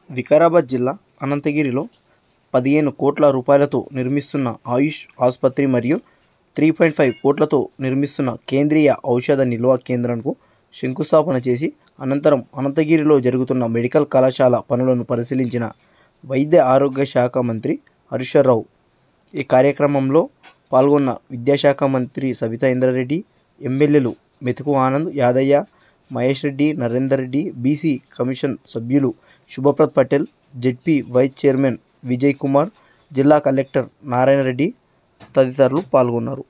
వికారాబాద్ జిల్లా అనంతగిరిలో పదిహేను కోట్ల రూపాయలతో నిర్మిస్తున్న ఆయుష్ ఆసుపత్రి మరియు త్రీ పాయింట్ ఫైవ్ కోట్లతో నిర్మిస్తున్న కేంద్రీయ ఔషధ నిల్వ కేంద్రంకు శంకుస్థాపన చేసి అనంతరం అనంతగిరిలో జరుగుతున్న మెడికల్ కళాశాల పనులను పరిశీలించిన వైద్య ఆరోగ్య శాఖ మంత్రి హరీశ్వరరావు ఈ కార్యక్రమంలో పాల్గొన్న విద్యాశాఖ మంత్రి సబితా ఇంద్రారెడ్డి ఎమ్మెల్యేలు మెతుకు ఆనంద్ యాదయ్య మహేష్ రెడ్డి నరేందర్ రెడ్డి బీసీ కమిషన్ సభ్యులు Shubhaprad Patel ZP vice chairman Vijay Kumar జిల్లా కలెక్టర్ నారాయణ రెడ్డి తదితరులు పాల్గొన్నారు